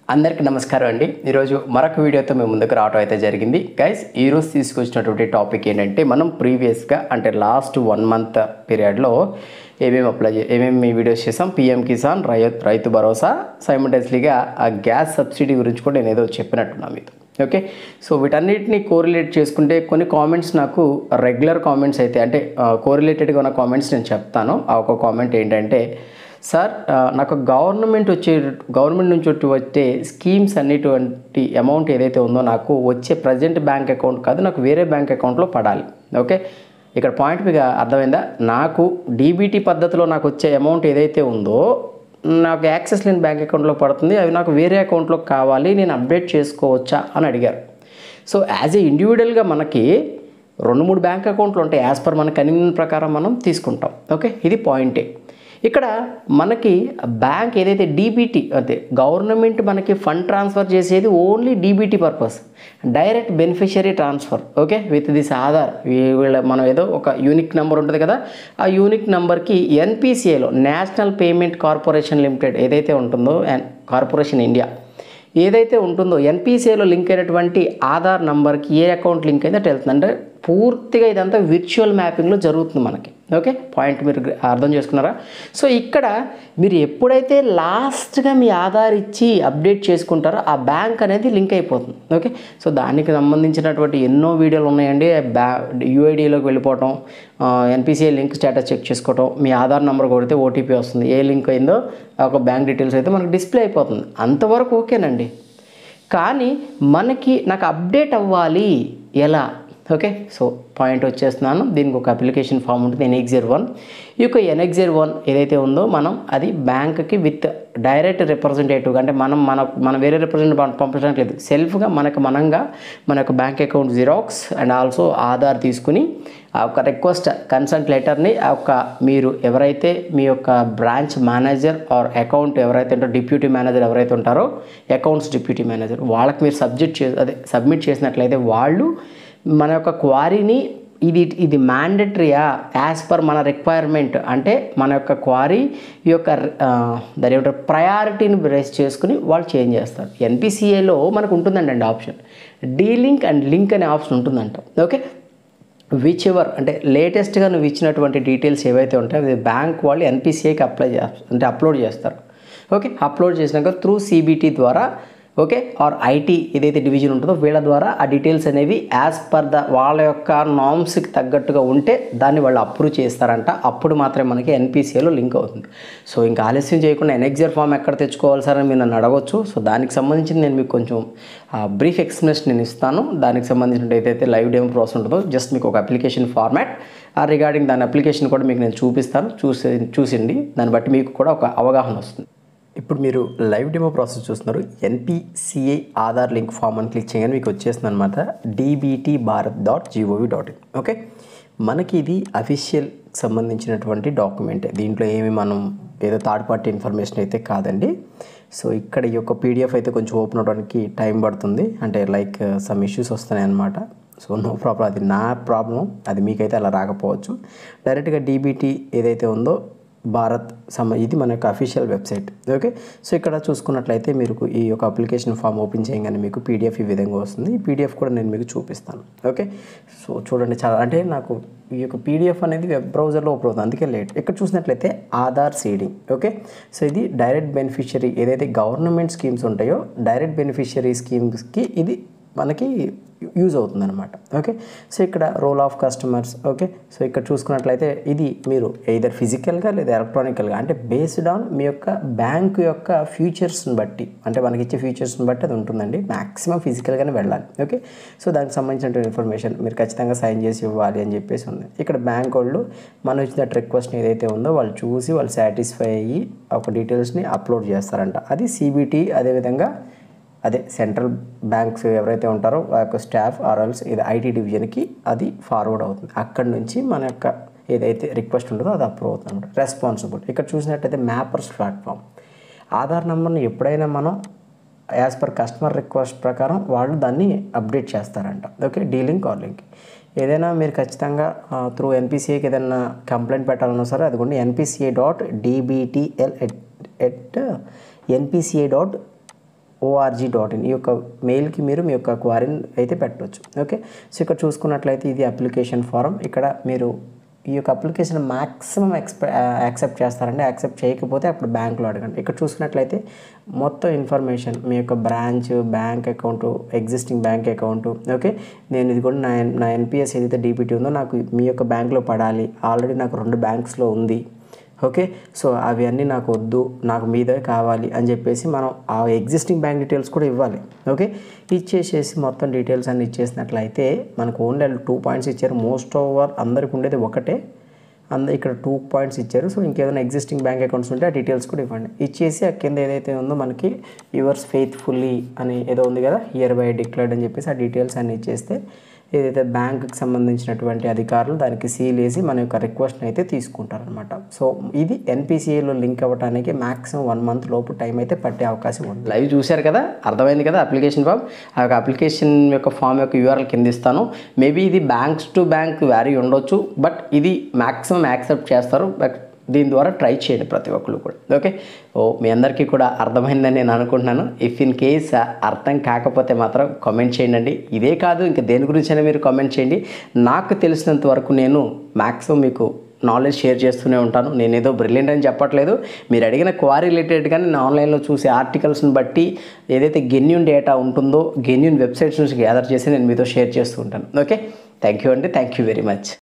అందరికీ నమస్కారం అండి ఈరోజు మరొక వీడియోతో మేము ముందుకు రావడం అయితే జరిగింది గైస్ ఈరోజు తీసుకొచ్చినటువంటి టాపిక్ ఏంటంటే మనం ప్రీవియస్గా అంటే లాస్ట్ వన్ మంత్ పీరియడ్లో ఏమేమి అప్లై చే ఏమేమి వీడియోస్ చేసాం పిఎం కిసాన్ రై రైతు భరోసా సైమల్టేస్లీగా ఆ గ్యాస్ సబ్సిడీ గురించి కూడా నేను ఏదో చెప్పినట్టున్నా మీతో ఓకే సో వీటన్నిటిని కోరిలేట్ చేసుకుంటే కొన్ని కామెంట్స్ నాకు రెగ్యులర్ కామెంట్స్ అయితే అంటే కోరిలేటెడ్గా ఉన్న కామెంట్స్ నేను చెప్తాను ఆ ఒక కామెంట్ ఏంటంటే సార్ ఆ, నాకు గవర్నమెంట్ వచ్చే గవర్నమెంట్ నుంచి వచ్చి వచ్చే స్కీమ్స్ అన్నిటువంటి అమౌంట్ ఏదైతే ఉందో నాకు వచ్చే ప్రజెంట్ బ్యాంక్ అకౌంట్ కాదు నాకు వేరే బ్యాంక్ అకౌంట్లో పడాలి ఓకే ఇక్కడ పాయింట్ మీకు అర్థమైందా నాకు డీబీటీ పద్ధతిలో నాకు వచ్చే అమౌంట్ ఏదైతే ఉందో నాకు యాక్సెస్ లేని బ్యాంక్ అకౌంట్లో పడుతుంది అవి నాకు వేరే అకౌంట్లో కావాలి నేను అప్డేట్ చేసుకోవచ్చా అని అడిగారు సో యాజ్ ఏ ఇండివిజువల్గా మనకి రెండు మూడు బ్యాంక్ అకౌంట్లు ఉంటాయి యాజ్ పర్ మన కన్వీనియన్ ప్రకారం మనం తీసుకుంటాం ఓకే ఇది పాయింటే ఇక్కడ మనకి బ్యాంక్ ఏదైతే డీబీటీ అంటే గవర్నమెంట్ మనకి ఫండ్ ట్రాన్స్ఫర్ చేసేది only DBT purpose direct beneficiary transfer okay with this Aadhaar వీ- వీళ్ళ మనం ఏదో ఒక యూనిక్ నెంబర్ ఉంటుంది కదా ఆ యూనిక్ నెంబర్కి ఎన్పిసిఐలో నేషనల్ పేమెంట్ కార్పొరేషన్ లిమిటెడ్ ఏదైతే ఉంటుందో అండ్ కార్పొరేషన్ ఇండియా ఏదైతే ఉంటుందో ఎన్పిసిఐలో లింక్ అయినటువంటి ఆధార్ నంబర్కి ఏ అకౌంట్ లింక్ అయితే అటు వెళ్తుంది అంటే పూర్తిగా ఇదంతా విర్చువల్ మ్యాపింగ్లో జరుగుతుంది మనకి ఓకే పాయింట్ మీరు అర్థం చేసుకున్నారా సో ఇక్కడ మీరు ఎప్పుడైతే లాస్ట్గా మీ ఆధార్ ఇచ్చి అప్డేట్ చేసుకుంటారో ఆ బ్యాంక్ అనేది లింక్ అయిపోతుంది ఓకే సో దానికి సంబంధించినటువంటి ఎన్నో వీడియోలు ఉన్నాయండి బ్యా యూఐడిలోకి వెళ్ళిపోవటం ఎన్పిసిఐ లింక్ స్టేటస్ చెక్ చేసుకోవటం మీ ఆధార్ నెంబర్ కొడితే ఓటీపీ వస్తుంది ఏ లింక్ అయిందో ఆ ఒక బ్యాంక్ డీటెయిల్స్ అయితే మనకు డిస్ప్లే అయిపోతుంది అంతవరకు ఓకేనండి కానీ మనకి నాకు అప్డేట్ అవ్వాలి ఎలా ఓకే సో పాయింట్ వచ్చేస్తున్నాను దీనికి ఒక అప్లికేషన్ ఫామ్ ఉంటుంది ఎన్ఎక్జర్ వన్ ఈ యొక్క ఎన్ఎక్జర్ వన్ ఏదైతే ఉందో మనం అది బ్యాంక్కి విత్ డైరెక్ట్ రిప్రజెంటేటివ్ అంటే మనం మన మన వేరే రిప్రజెంటేటివ్ పంపించడానికి లేదు సెల్ఫ్గా మనకు మనంగా మన యొక్క bank account xerox and also Aadhaar తీసుకుని ఆ యొక్క రిక్వెస్ట్ కన్సల్ట్ లెటర్ని ఆ యొక్క మీరు ఎవరైతే మీ యొక్క బ్రాంచ్ మేనేజర్ ఆర్ అకౌంట్ ఎవరైతే ఉంటారో డిప్యూటీ మేనేజర్ ఎవరైతే ఉంటారో అకౌంట్స్ డిప్యూటీ మేనేజర్ వాళ్ళకి మీరు సబ్జెక్ట్ చే అదే సబ్మిట్ చేసినట్లయితే వాళ్ళు మన యొక్క క్వారీని ఇది ఇది మ్యాండటరీయా యాజ్ పర్ మన రిక్వైర్మెంట్ అంటే మన యొక్క క్వారీ ఈ యొక్క ఆ, దాని ఏమంటారు ప్రయారిటీని బేస్ చేసుకుని వాళ్ళు చేంజ్ చేస్తారు ఎన్పిసిఏలో మనకు ఉంటుందండి అండి ఆప్షన్ డీలింక్ అండ్ లింక్ అనే ఆప్షన్ ఉంటుందంట ఓకే విచ్ ఎవర్ అంటే లేటెస్ట్గా నువ్వు ఇచ్చినటువంటి డీటెయిల్స్ ఏవైతే ఉంటాయో అవి బ్యాంక్ వాళ్ళు ఎన్పిసిఐకి అప్లై చేస్తారు అంటే అప్లోడ్ చేస్తారు ఓకే అప్లోడ్ చేసినాక త్రూ సిబిటీ ద్వారా ఓకే ఆర్ ఐటీ ఏదైతే డివిజన్ ఉంటుందో వీళ్ళ ద్వారా ఆ డీటెయిల్స్ అనేవి యాజ్ పర్ ద వాళ్ళ యొక్క నామ్స్కి తగ్గట్టుగా ఉంటే దాన్ని వాళ్ళు అప్రూవ్ చేస్తారంట అప్పుడు మాత్రమే మనకి ఎన్పిసిఐలో లింక్ అవుతుంది సో ఇంకా ఆలస్యం చేయకుండా ఎన్ఎక్జర్ ఫామ్ ఎక్కడ తెచ్చుకోవాలి సార్ అని మీరు నన్ను అడగొచ్చు సో దానికి సంబంధించి నేను మీకు కొంచెం బ్రీఫ్ ఎక్స్ప్లెనేషన్ నేను ఇస్తాను దానికి సంబంధించిన ఏదైతే లైవ్ డెమో ప్రాసెస్ ఉంటుందో జస్ట్ మీకు ఒక అప్లికేషన్ ఫార్మాట్ ఆ రిగార్డింగ్ దాని అప్లికేషన్ కూడా మీకు నేను చూపిస్తాను చూసి చూసిండి దాన్ని బట్టి మీకు కూడా ఒక అవగాహన వస్తుంది ఇప్పుడు మీరు లైవ్ డెమో ప్రాసెస్ చూస్తున్నారు ఎన్పిసిఐ ఆధార్ లింక్ ఫామ్ అని క్లిక్ చేయగానే మీకు వచ్చేస్తుంది అనమాట DBT Bharat dot gov dot in okay మనకి ఇది అఫీషియల్ సంబంధించినటువంటి డాక్యుమెంట్ దీంట్లో ఏమి మనం ఏదో థర్డ్ పార్టీ ఇన్ఫర్మేషన్ అయితే కాదండి సో ఇక్కడ ఈ యొక్క పీడిఎఫ్ అయితే కొంచెం ఓపెన్ అవడానికి టైం పడుతుంది అంటే లైక్ సమ్ ఇష్యూస్ వస్తున్నాయి అనమాట సో నో ప్రాబ్లం అది నా ప్రాబ్లం అది మీకైతే అలా రాకపోవచ్చు డైరెక్ట్గా డీబీటీ ఏదైతే ఉందో భారత్ సమ ఇది మన యొక్క అఫీషియల్ వెబ్సైట్ ఓకే సో ఇక్కడ చూసుకున్నట్లయితే మీరు ఈ యొక్క అప్లికేషన్ ఫామ్ ఓపెన్ చేయగానే మీకు పీడిఎఫ్ ఈ విధంగా వస్తుంది ఈ పీడిఎఫ్ కూడా నేను మీకు చూపిస్తాను ఓకే సో చూడండి చాలా అంటే నాకు ఈ యొక్క పీడిఎఫ్ అనేది వెబ్ బ్రౌజర్లో ఓపెన్ అవుతుంది అందుకే లేట్ ఇక్కడ చూసినట్లయితే ఆధార్ సీడింగ్ ఓకే సో ఇది డైరెక్ట్ బెనిఫిషియరీ ఏదైతే గవర్నమెంట్ స్కీమ్స్ ఉంటాయో డైరెక్ట్ బెనిఫిషియరీ స్కీమ్స్కి ఇది మనకి యూజ్ అవుతుంది అనమాట ఓకే సో ఇక్కడ role of customers okay so ఇక్కడ చూసుకున్నట్లయితే ఇది మీరు ఎయిదర్ ఫిజికల్గా లేదా ఎలక్ట్రానికల్గా అంటే బేస్డ్ ఆన్ మీ యొక్క బ్యాంక్ యొక్క ఫ్యూచర్స్ని బట్టి అంటే మనకి ఇచ్చే ఫ్యూచర్స్ని బట్టి అది ఉంటుందండి మ్యాక్సిమం ఫిజికల్గానే వెళ్ళాలి ఓకే సో దానికి సంబంధించిన ఇన్ఫర్మేషన్ మీరు ఖచ్చితంగా సైన్ చేసి ఇవ్వాలి అని చెప్పేసి ఉంది ఇక్కడ బ్యాంక్ వాళ్ళు మనం ఇచ్చిన రిక్వెస్ట్ ఏదైతే ఉందో వాళ్ళు చూసి వాళ్ళు సాటిస్ఫై అయ్యి ఒక డీటెయిల్స్ని అప్లోడ్ చేస్తారంట అది సిబిటీ అదేవిధంగా అదే సెంట్రల్ బ్యాంక్స్ ఎవరైతే ఉంటారో ఆ యొక్క స్టాఫ్ ఆర్ఎల్స్ ఇది ఐటీ డివిజన్కి అది ఫార్వర్డ్ అవుతుంది అక్కడి నుంచి మన యొక్క ఏదైతే రిక్వెస్ట్ ఉంటుందో అది అప్రూవ్ అవుతుంది అనమాట రెస్పాన్సిబుల్ ఇక్కడ చూసినట్టయితే మ్యాపర్స్ ప్లాట్ఫామ్ ఆధార్ నెంబర్ని ఎప్పుడైనా మనం యాజ్ పర్ కస్టమర్ రిక్వెస్ట్ ప్రకారం వాళ్ళు దాన్ని అప్డేట్ చేస్తారంట ఓకే డీలింగ్ కాలింగ్ ఏదైనా మీరు ఖచ్చితంగా త్రూ ఎన్పిసిఐకి ఏదైనా కంప్లైంట్ పెట్టాలన్నా సరే అదిగోండి NPCI dot DBTL at at NPCI dot org dot in ఈ యొక్క మెయిల్కి మీరు మీ యొక్క క్వారీని అయితే పెట్టవచ్చు ఓకే సో ఇక్కడ చూసుకున్నట్లయితే ఇది అప్లికేషన్ ఫారం ఇక్కడ మీరు ఈ యొక్క అప్లికేషన్ మ్యాక్సిమం ఎక్స్పె యాక్సెప్ట్ చేస్తారండి యాక్సెప్ట్ చేయకపోతే అప్పుడు బ్యాంక్లో అడగండి ఇక్కడ చూసుకున్నట్లయితే మొత్తం ఇన్ఫర్మేషన్ మీ యొక్క branch bank account existing bank account okay నేను ఇది కూడా నా నా ఎన్పిఎస్ ఏదైతే డీపీటీ ఉందో నాకు మీ యొక్క బ్యాంక్లో పడాలి ఆల్రెడీ నాకు రెండు బ్యాంక్స్లో ఉంది ఓకే సో అవి అన్నీ నాకు వద్దు నాకు మీదే కావాలి అని చెప్పేసి మనం ఆ ఎగ్జిస్టింగ్ బ్యాంక్ డీటెయిల్స్ కూడా ఇవ్వాలి ఓకే ఇచ్చేసేసి మొత్తం డీటెయిల్స్ అన్ని ఇచ్చేసినట్లయితే మనకు ఓన్లీ టూ పాయింట్స్ ఇచ్చారు మోస్ట్ ఓవర్ అందరికి ఉండేది ఒకటే అంద ఇక్కడ టూ పాయింట్స్ ఇచ్చారు సో ఇంకేదైనా ఎగ్జిస్టింగ్ బ్యాంక్ అకౌంట్స్ ఉంటే ఆ డీటెయిల్స్ కూడా ఇవ్వండి ఇచ్చేసి ఆ కింద ఏదైతే ఉందో మనకి యువర్స్ ఫెయిత్ఫుల్లీ అని ఏదో ఉంది కదా ఇయర్ బై డిక్లేర్డ్ అని చెప్పేసి ఆ డీటెయిల్స్ అన్ని ఇచ్చేస్తే ఏదైతే బ్యాంకుకి సంబంధించినటువంటి అధికారులు దానికి సీల్ వేసి మన యొక్క రిక్వెస్ట్ని అయితే తీసుకుంటారనమాట సో ఇది ఎన్పిసిఏలో లింక్ అవ్వడానికి మ్యాక్సిమం వన్ మంత్ లోపు టైం అయితే పట్టే అవకాశం ఉంది లైవ్ చూశారు కదా అర్థమైంది కదా అప్లికేషన్ ఫామ్ ఆ యొక్క అప్లికేషన్ యొక్క ఫామ్ యొక్క యూఆర్ఎల్ కింద ఇస్తాను మేబీ ఇది బ్యాంక్స్ టు బ్యాంక్ వ్యారీ ఉండొచ్చు బట్ ఇది మ్యాక్సిమం యాక్సెప్ట్ చేస్తారు బట్ దీని ద్వారా ట్రై చేయండి ప్రతి ఒక్కరు కూడా ఓకే ఓ మీ అందరికీ కూడా అర్థమైందని నేను అనుకుంటున్నాను ఇఫ్ ఇన్ కేస్ అర్థం కాకపోతే మాత్రం కామెంట్ చేయండి ఇదే కాదు ఇంకా దేని గురించైనా మీరు కామెంట్ చేయండి నాకు తెలిసినంత వరకు నేను మ్యాక్సిమం మీకు నాలెడ్జ్ షేర్ చేస్తూనే ఉంటాను నేను ఏదో బ్రిలియంట్ అని చెప్పట్లేదు మీరు అడిగిన క్వారీ రిలేటెడ్గా నేను ఆన్లైన్లో చూసే ఆర్టికల్స్ని బట్టి ఏదైతే గెన్యూన్ డేటా ఉంటుందో గెన్యూన్ వెబ్సైట్స్ నుంచి గ్యాదర్ చేసి నేను మీతో షేర్ చేస్తూ ఉంటాను ఓకే థ్యాంక్ యూ అండి థ్యాంక్ యూ వెరీ మచ్